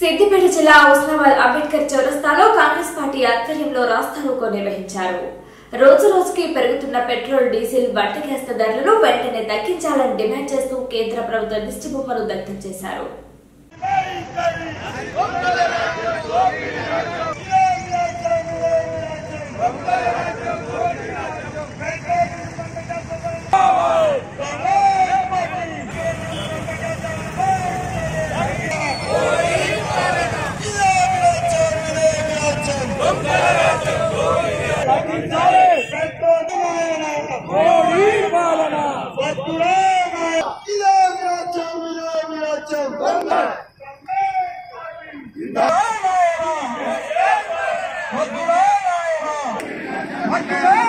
సిద్దిపేట జిల్లా హుస్నాబాద్ అంబేద్కర్ చౌరస్తాలో కాంగ్రెస్ పార్టీ ఆధ్వర్యంలో రాస్తారోకో నిర్వహించారు రోజు రోజుకి పెరుగుతున్న పెట్రోల్ డీజిల్ వంట గ్యాస్ ధరలను వెంటనే తగ్గించాలని డిమాండ్ చేస్తూ కేంద్ర ప్రభుత్వ దిష్టి బొమ్మను దగ్ధం చేశారు Hadi